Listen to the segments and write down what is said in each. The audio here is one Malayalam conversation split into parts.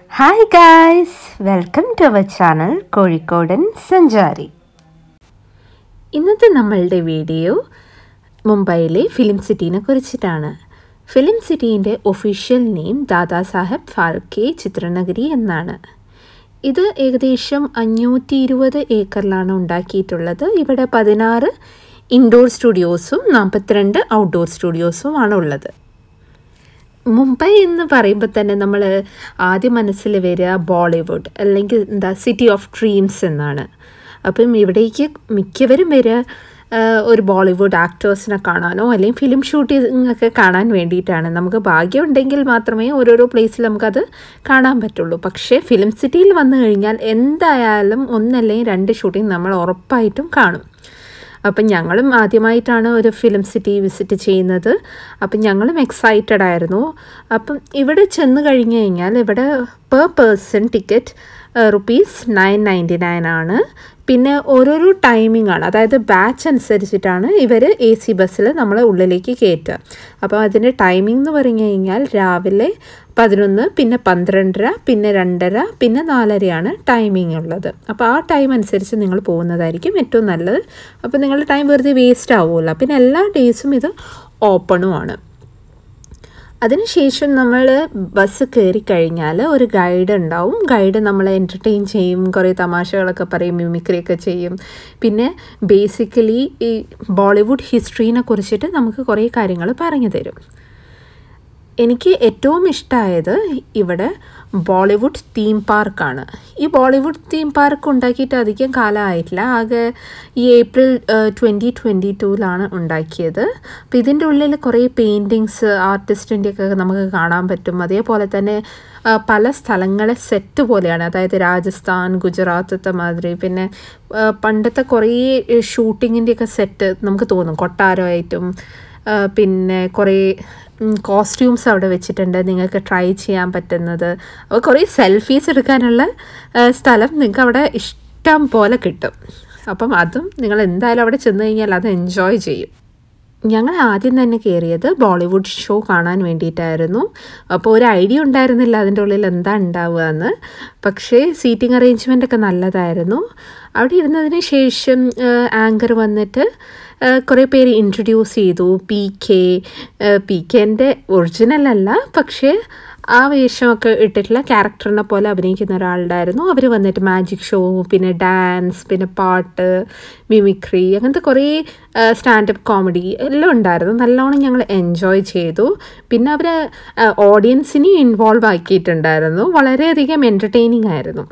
hi guys welcome to our channel Kozhikodan Sanchari ഇന്നത്തെ നമ്മളുടെ വീഡിയോ മുംബൈയിലെ ഫിലിം സിറ്റീനെ കുറിച്ചിട്ടാണ് ഫിലിം സിറ്റീൻ്റെ ഒഫീഷ്യൽ നെയിം ദാദാ സാഹബ് ഫാൽക്കെ ചിത്രനഗരി എന്നാണ് ഇത് ഏകദേശം അഞ്ഞൂറ്റി ഇരുപത് ഏക്കറിലാണ് ഉണ്ടാക്കിയിട്ടുള്ളത് ഇവിടെ പതിനാറ് ഇൻഡോർ സ്റ്റുഡിയോസും നാൽപ്പത്തിരണ്ട് ഔട്ട്ഡോർ സ്റ്റുഡിയോസും ആണ് ഉള്ളത് മുംബൈ എന്ന് പറയുമ്പോൾ തന്നെ നമ്മൾ ആദ്യം മനസ്സിൽ വരിക ബോളിവുഡ് അല്ലെങ്കിൽ എന്താ സിറ്റി ഓഫ് ഡ്രീംസ് എന്നാണ് അപ്പം ഇവിടേക്ക് മിക്കവരും വരിക ഒരു ബോളിവുഡ് ആക്ടേഴ്സിനെ കാണാനോ അല്ലെങ്കിൽ ഫിലിം ഷൂട്ടിംഗ് ഒക്കെ കാണാൻ വേണ്ടിയിട്ടാണ് നമുക്ക് ഭാഗ്യമുണ്ടെങ്കിൽ മാത്രമേ ഓരോരോ പ്ലേസിൽ നമുക്കത് കാണാൻ പറ്റുള്ളൂ പക്ഷേ ഫിലിം സിറ്റിയിൽ വന്നു കഴിഞ്ഞാൽ എന്തായാലും ഒന്നല്ലെങ്കിൽ രണ്ട് ഷൂട്ടിംഗ് നമ്മൾ ഉറപ്പായിട്ടും കാണും അപ്പം ഞങ്ങളും ആദ്യമായിട്ടാണ് ഒരു ഫിലിം സിറ്റി വിസിറ്റ് ചെയ്യുന്നത് അപ്പം ഞങ്ങളും എക്സൈറ്റഡ് ആയിരുന്നു അപ്പം ഇവിടെ ചെന്ന് കഴിഞ്ഞ് കഴിഞ്ഞാൽ ഇവിടെ per person ticket rupees nine ninety nine ആണ് പിന്നെ ഓരോരോ ടൈമിംഗ് ആണ് അതായത് ബാച്ച് അനുസരിച്ചിട്ടാണ് ഇവർ എ സി ബസ്സിൽ നമ്മളെ ഉള്ളിലേക്ക് കയറ്റുക അപ്പോൾ അതിൻ്റെ ടൈമിംഗ് എന്ന് പറഞ്ഞു കഴിഞ്ഞാൽ രാവിലെ പതിനൊന്ന് പിന്നെ പന്ത്രണ്ടര പിന്നെ രണ്ടര പിന്നെ നാലരയാണ് ടൈമിംഗ് ഉള്ളത് അപ്പോൾ ആ ടൈം അനുസരിച്ച് നിങ്ങൾ പോകുന്നതായിരിക്കും ഏറ്റവും നല്ലത് അപ്പോൾ നിങ്ങളുടെ ടൈം വെറുതെ വേസ്റ്റ് ആവുമല്ലോ പിന്നെ എല്ലാ ഡേയ്സും ഇത് ഓപ്പണുമാണ് അതിനുശേഷം നമ്മൾ ബസ് കയറി കഴിഞ്ഞാൽ ഒരു ഗൈഡ് ഉണ്ടാവും ഗൈഡ് നമ്മളെ എൻ്റർടൈൻ ചെയ്യും കുറേ തമാശകളൊക്കെ പറയും മിമിക്രിയൊക്കെ ചെയ്യും പിന്നെ ബേസിക്കലി ഈ ബോളിവുഡ് ഹിസ്റ്ററീനെ കുറിച്ചിട്ട് നമുക്ക് കുറേ കാര്യങ്ങൾ പറഞ്ഞു തരും എനിക്ക് ഏറ്റവും ഇഷ്ടമായത് ഇവിടെ ബോളിവുഡ് തീം പാർക്കാണ് ഈ ബോളിവുഡ് തീം പാർക്ക് ഉണ്ടാക്കിയിട്ട് അധികം കാലമായിട്ടില്ല ആകെ ഈ ഏപ്രിൽ ട്വൻറ്റി ട്വൻറ്റി ടൂവിലാണ് ഉണ്ടാക്കിയത് അപ്പോൾ ഇതിൻ്റെ ഉള്ളിൽ കുറേ പെയിൻറ്റിങ്സ് ആർട്ടിസ്റ്റിൻ്റെയൊക്കെ നമുക്ക് കാണാൻ പറ്റും അതേപോലെ തന്നെ പല സ്ഥലങ്ങളെ സെറ്റ് പോലെയാണ് അതായത് രാജസ്ഥാൻ ഗുജറാത്തത്തെ മാതിരി പിന്നെ പണ്ടത്തെ കുറേ ഷൂട്ടിങ്ങിൻ്റെയൊക്കെ സെറ്റ് നമുക്ക് തോന്നും കൊട്ടാരമായിട്ടും പിന്നെ കുറേ കോസ്റ്റ്യൂംസ് അവിടെ വെച്ചിട്ടുണ്ട് നിങ്ങൾക്ക് ട്രൈ ചെയ്യാൻ പറ്റുന്നത് അപ്പോൾ കുറേ സെൽഫീസ് എടുക്കാനുള്ള സ്ഥലം നിങ്ങൾക്ക് അവിടെ ഇഷ്ടം പോലെ കിട്ടും അപ്പം അതും നിങ്ങൾ എന്തായാലും അവിടെ ചെന്ന് കഴിഞ്ഞാൽ അത് എൻജോയ് ചെയ്യും ഞങ്ങൾ ആദ്യം തന്നെ കയറിയത് ബോളിവുഡ് ഷോ കാണാൻ വേണ്ടിയിട്ടായിരുന്നു അപ്പോൾ ഒരു ഐഡിയ ഉണ്ടായിരുന്നില്ല അതിൻ്റെ ഉള്ളിൽ എന്താ ഉണ്ടാവുക എന്ന് പക്ഷേ സീറ്റിംഗ് അറേഞ്ച്മെൻ്റ് ഒക്കെ നല്ലതായിരുന്നു അവിടെ ഇരുന്നതിന് ശേഷം ആങ്കർ വന്നിട്ട് കുറേ പേര് ഇൻട്രൊഡ്യൂസ് ചെയ്തു പി കെ പി കെൻ്റെ ഒറിജിനൽ അല്ല പക്ഷേ ആ വേഷമൊക്കെ ഇട്ടിട്ടുള്ള ക്യാരക്ടറിനെ പോലെ അഭിനയിക്കുന്ന ഒരാളുണ്ടായിരുന്നു അവർ വന്നിട്ട് മാജിക് ഷോ പിന്നെ ഡാൻസ് പിന്നെ പാട്ട് മിമിക്രി അങ്ങനത്തെ കുറേ സ്റ്റാൻഡപ്പ് കോമഡി എല്ലാം ഉണ്ടായിരുന്നു നല്ലോണം ഞങ്ങൾ എൻജോയ് ചെയ്തു പിന്നെ അവർ ഓഡിയൻസിനെയും ഇൻവോൾവ് ആക്കിയിട്ടുണ്ടായിരുന്നു വളരെയധികം എൻ്റർടൈനിങ് ആയിരുന്നു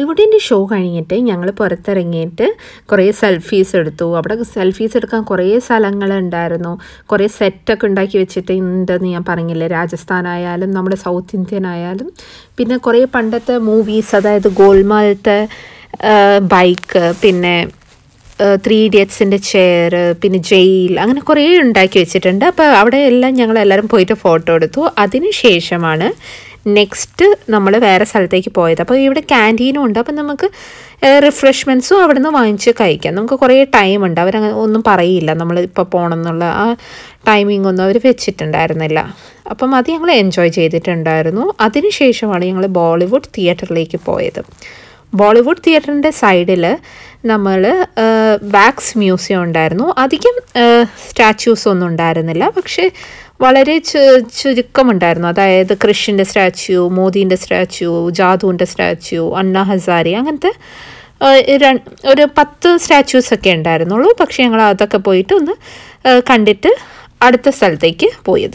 ബോളിവുഡിൻ്റെ ഷോ കഴിഞ്ഞിട്ട് ഞങ്ങൾ പുറത്തിറങ്ങിയിട്ട് കുറേ സെൽഫീസ് എടുത്തു അവിടെ സെൽഫീസ് എടുക്കാൻ കുറേ സ്ഥലങ്ങളുണ്ടായിരുന്നു കുറേ സെറ്റൊക്കെ ഉണ്ടാക്കി വെച്ചിട്ട് ഉണ്ടെന്ന് ഞാൻ പറഞ്ഞില്ലേ രാജസ്ഥാനായാലും നമ്മുടെ സൗത്ത് ഇന്ത്യൻ ആയാലും പിന്നെ കുറേ പണ്ടത്തെ മൂവീസ് അതായത് ഗോൾമാലത്തെ ബൈക്ക് പിന്നെ ത്രീ ഇഡിയറ്റ്സിൻ്റെ ചെയർ പിന്നെ ജയിൽ അങ്ങനെ കുറേ ഉണ്ടാക്കി വെച്ചിട്ടുണ്ട് അപ്പോൾ അവിടെ എല്ലാം ഞങ്ങൾ എല്ലാവരും പോയിട്ട് ഫോട്ടോ എടുത്തു അതിന് ശേഷമാണ് നെക്സ്റ്റ് നമ്മൾ വേറെ സ്ഥലത്തേക്ക് പോയത് അപ്പോൾ ഇവിടെ ക്യാൻറ്റീനും ഉണ്ട് അപ്പോൾ നമുക്ക് റിഫ്രഷ്മെൻറ്റ്സും അവിടെ നിന്ന് വാങ്ങിച്ച് കഴിക്കാം നമുക്ക് കുറേ ടൈം ഉണ്ട് അവർ ഒന്നും പറയില്ല നമ്മൾ ഇപ്പോൾ പോകണം എന്നുള്ള ആ ടൈമിംഗ് ഒന്നും അവർ വെച്ചിട്ടുണ്ടായിരുന്നില്ല അപ്പം അത് ഞങ്ങൾ എൻജോയ് ചെയ്തിട്ടുണ്ടായിരുന്നു അതിന് ശേഷമാണ് ഞങ്ങൾ ബോളിവുഡ് തിയേറ്ററിലേക്ക് പോയത് ബോളിവുഡ് തിയേറ്ററിൻ്റെ സൈഡിൽ നമ്മൾ വാക്സ് മ്യൂസിയം ഉണ്ടായിരുന്നു അധികം സ്റ്റാച്യൂസ് ഒന്നും ഉണ്ടായിരുന്നില്ല പക്ഷേ വളരെ ചു ചുരുക്കമുണ്ടായിരുന്നു അതായത് കൃഷിൻ്റെ സ്റ്റാച്യു മോദീൻ്റെ സ്റ്റാച്യു ജാദുവിൻ്റെ സ്റ്റാച്യു അണ്ണ ഹസാരി അങ്ങനത്തെ ഒരു പത്ത് സ്റ്റാച്യൂസ് ഒക്കെ ഉണ്ടായിരുന്നുള്ളൂ പക്ഷേ ഞങ്ങൾ അതൊക്കെ പോയിട്ട് ഒന്ന് കണ്ടിട്ട് അടുത്ത സ്ഥലത്തേക്ക് പോയത്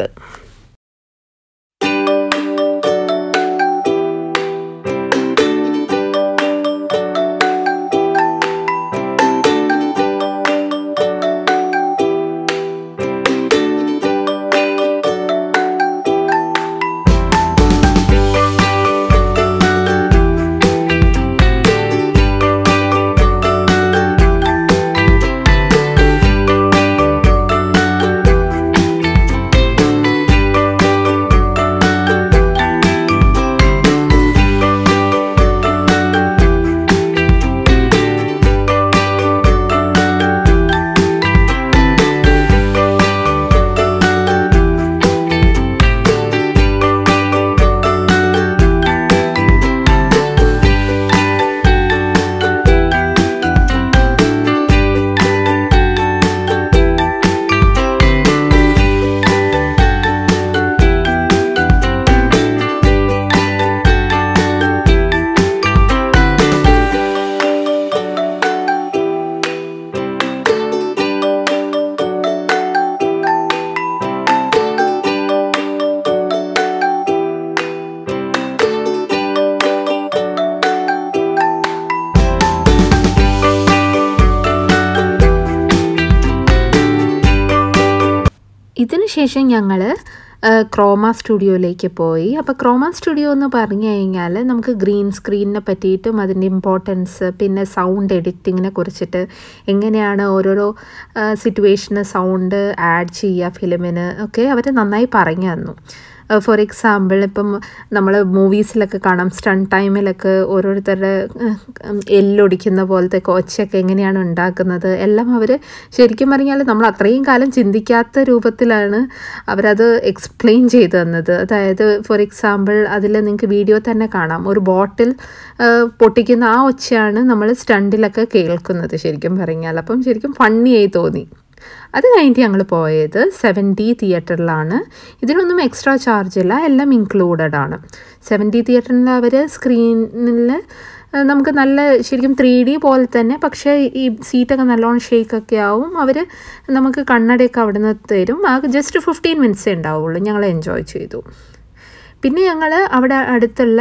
ഇതിനുശേഷം ഞങ്ങൾ ക്രോമ സ്റ്റുഡിയോയിലേക്ക് പോയി അപ്പോൾ ക്രോമ സ്റ്റുഡിയോ എന്ന് പറഞ്ഞു കഴിഞ്ഞാൽ നമുക്ക് ഗ്രീൻ സ്ക്രീനിനെ പറ്റിയിട്ടും അതിൻ്റെ ഇമ്പോർട്ടൻസ് പിന്നെ സൗണ്ട് എഡിറ്റിങ്ങിനെ കുറിച്ചിട്ട് എങ്ങനെയാണ് ഓരോരോ സിറ്റുവേഷന് സൗണ്ട് ആഡ് ചെയ്യുക ഫിലിമിന് ഒക്കെ അവർ നന്നായി പറഞ്ഞു തന്നു ഫോർ എക്സാമ്പിൾ ഇപ്പം നമ്മൾ മൂവീസിലൊക്കെ കാണാം സ്റ്റൺ ടൈമിലൊക്കെ ഓരോരുത്തരുടെ എല്ലൊടിക്കുന്ന പോലത്തെ കൊച്ചൊക്കെ എങ്ങനെയാണ് ഉണ്ടാക്കുന്നത് എല്ലാം അവർ ശരിക്കും പറഞ്ഞാൽ നമ്മൾ അത്രയും കാലം ചിന്തിക്കാത്ത രൂപത്തിലാണ് അവരത് എക്സ്പ്ലെയിൻ ചെയ്തു തന്നത് അതായത് ഫോർ എക്സാമ്പിൾ അതിൽ നിങ്ങൾക്ക് വീഡിയോ തന്നെ കാണാം ഒരു ബോട്ടിൽ പൊട്ടിക്കുന്ന ആ ഒച്ചയാണ് നമ്മൾ സ്റ്റണ്ടിലൊക്കെ കേൾക്കുന്നത് ശരിക്കും പറഞ്ഞാൽ അപ്പം ശരിക്കും ഫണ്ണിയായി തോന്നി അത് കഴിഞ്ഞിട്ട് ഞങ്ങൾ പോയത് സെവൻ ഡി തിയേറ്ററിലാണ് ഇതിനൊന്നും എക്സ്ട്രാ ചാർജ് ഇല്ല എല്ലാം ഇൻക്ലൂഡഡ് ആണ് സെവൻ ഡി തിയേറ്ററിൽ അവർ സ്ക്രീനിൽ നമുക്ക് നല്ല ശരിക്കും ത്രീ ഡി പോലെ തന്നെ പക്ഷേ ഈ സീറ്റൊക്കെ നല്ലോണം ഷേക്കൊക്കെ ആവും അവർ നമുക്ക് കണ്ണടയൊക്കെ അവിടെ നിന്ന് തരും ആ ജസ്റ്റ് ഫിഫ്റ്റീൻ മിനിറ്റ്സേ ഉണ്ടാവുള്ളൂ ഞങ്ങൾ എൻജോയ് ചെയ്തു പിന്നെ ഞങ്ങൾ അവിടെ അടുത്തുള്ള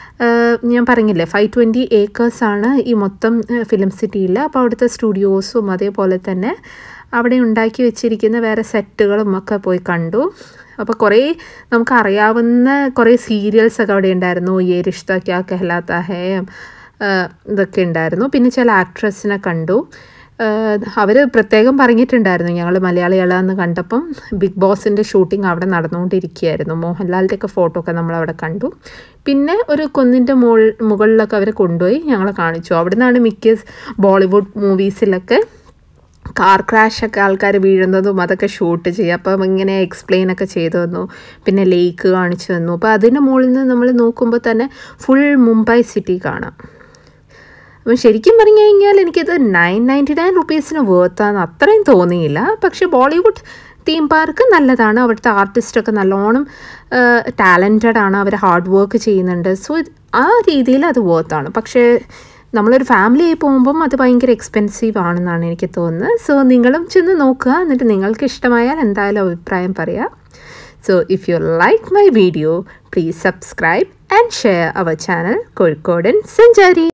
ഞാൻ പറഞ്ഞില്ലേ ഫൈവ് ട്വൻറ്റി ഏക്കേഴ്സാണ് ഈ മൊത്തം ഫിലിം സിറ്റിയിൽ അപ്പോൾ അവിടുത്തെ സ്റ്റുഡിയോസും അതേപോലെ തന്നെ അവിടെ ഉണ്ടാക്കി വെച്ചിരിക്കുന്ന വേറെ സെറ്റുകളും ഒക്കെ പോയി കണ്ടു അപ്പോൾ കുറേ നമുക്ക് അറിയാവുന്ന കുറേ സീരിയൽസ് ഒക്കെ അവിടെ ഉണ്ടായിരുന്നു യേ റിഷ്ത ക്യാ കഹലാത്ത ഹേ ഇതൊക്കെ ഉണ്ടായിരുന്നു പിന്നെ ചില ആക്ട്രസിനെ കണ്ടു അവർ പ്രത്യേകം പറഞ്ഞിട്ടുണ്ടായിരുന്നു ഞങ്ങൾ മലയാളികളെന്ന് കണ്ടപ്പം ബിഗ് ബോസിൻ്റെ ഷൂട്ടിംഗ് അവിടെ നടന്നുകൊണ്ടിരിക്കുകയായിരുന്നു മോഹൻലാലിൻ്റെ ഒക്കെ ഫോട്ടോ ഒക്കെ നമ്മൾ അവിടെ കണ്ടു പിന്നെ ഒരു കുന്നിൻ്റെ മുകൾ മുകളിലൊക്കെ അവർ കൊണ്ടുപോയി ഞങ്ങളെ കാണിച്ചു അവിടെ നിന്നാണ് മിക്ക ബോളിവുഡ് മൂവീസിലൊക്കെ കാർ ക്രാഷൊക്കെ ആൾക്കാർ വീഴുന്നതും അതൊക്കെ ഷൂട്ട് ചെയ്യുക അപ്പം ഇങ്ങനെ എക്സ്പ്ലെയിൻ ഒക്കെ ചെയ്തു തന്നു പിന്നെ ലേക്ക് കാണിച്ചു തന്നു അപ്പോൾ അതിൻ്റെ മുകളിൽ നിന്ന് നമ്മൾ നോക്കുമ്പോൾ തന്നെ ഫുൾ മുംബൈ സിറ്റി കാണാം അപ്പം ശരിക്കും പറഞ്ഞു കഴിഞ്ഞാൽ എനിക്കത് നയൻ നയൻറ്റി നയൻ റുപ്പീസിന് വേർത്താന്ന് അത്രയും തോന്നിയില്ല പക്ഷേ ബോളിവുഡ് തീം പാർക്ക് നല്ലതാണ് അവിടുത്തെ ആർട്ടിസ്റ്റൊക്കെ നല്ലോണം ടാലൻറ്റഡ് ആണ് അവർ ഹാർഡ് വർക്ക് ചെയ്യുന്നുണ്ട് സോ ആ രീതിയിൽ അത് വർത്താണ് പക്ഷേ നമ്മളൊരു ഫാമിലി ആയി പോകുമ്പം അത് ഭയങ്കര എക്സ്പെൻസീവ് ആണെന്നാണ് എനിക്ക് തോന്നുന്നത് സോ നിങ്ങളും ചെന്ന് നോക്കുക എന്നിട്ട് നിങ്ങൾക്ക് ഇഷ്ടമായാൽ എന്തായാലും അഭിപ്രായം പറയാം so if you like my video please subscribe and share our channel Kozhikodan സഞ്ചാരി